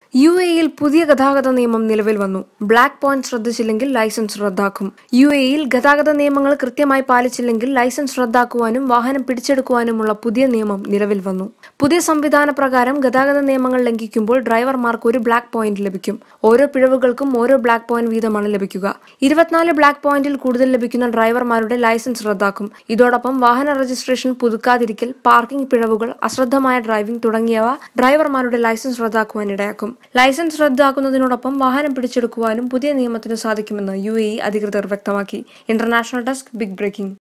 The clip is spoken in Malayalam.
യു എയിൽ പുതിയ ഗതാഗത നിയമം നിലവിൽ വന്നു ബ്ലാക്ക് പോയിന്റ് ശ്രദ്ധിച്ചില്ലെങ്കിൽ ലൈസൻസ് റദ്ദാക്കും യു എയിൽ ഗതാഗത നിയമങ്ങൾ കൃത്യമായി പാലിച്ചില്ലെങ്കിൽ ലൈസൻസ് റദ്ദാക്കുവാനും വാഹനം പിടിച്ചെടുക്കുവാനുമുള്ള പുതിയ നിയമം നിലവിൽ വന്നു പുതിയ സംവിധാന പ്രകാരം ഗതാഗത നിയമങ്ങൾ ലംഘിക്കുമ്പോൾ ഡ്രൈവർമാർക്ക് ഒരു ബ്ലാക്ക് പോയിന്റ് ലഭിക്കും ഓരോ പിഴവുകൾക്കും ഓരോ ബ്ലാക്ക് പോയിന്റ് വീതമാണ് ലഭിക്കുക ഇരുപത്തിനാല് ബ്ലാക്ക് പോയിന്റിൽ കൂടുതൽ ലഭിക്കുന്ന ഡ്രൈവർമാരുടെ ലൈസൻസ് റദ്ദാക്കും ഇതോടൊപ്പം വാഹന രജിസ്ട്രേഷൻ പുതുക്കാതിരിക്കൽ പാർക്കിംഗ് പിഴവുകൾ അശ്രദ്ധമായ ഡ്രൈവിംഗ് തുടങ്ങിയവ ഡ്രൈവർമാരുടെ ലൈസൻസ് റദ്ദാക്കുവാൻ ഇടയാക്കും ലൈസൻസ് റദ്ദാക്കുന്നതിനോടൊപ്പം വാഹനം പിടിച്ചെടുക്കുവാനും പുതിയ നിയമത്തിന് സാധിക്കുമെന്ന് യു അധികൃതർ വ്യക്തമാക്കി ഇന്റർനാഷണൽ ഡെസ്ക് ബിഗ് ബ്രേക്കിംഗ്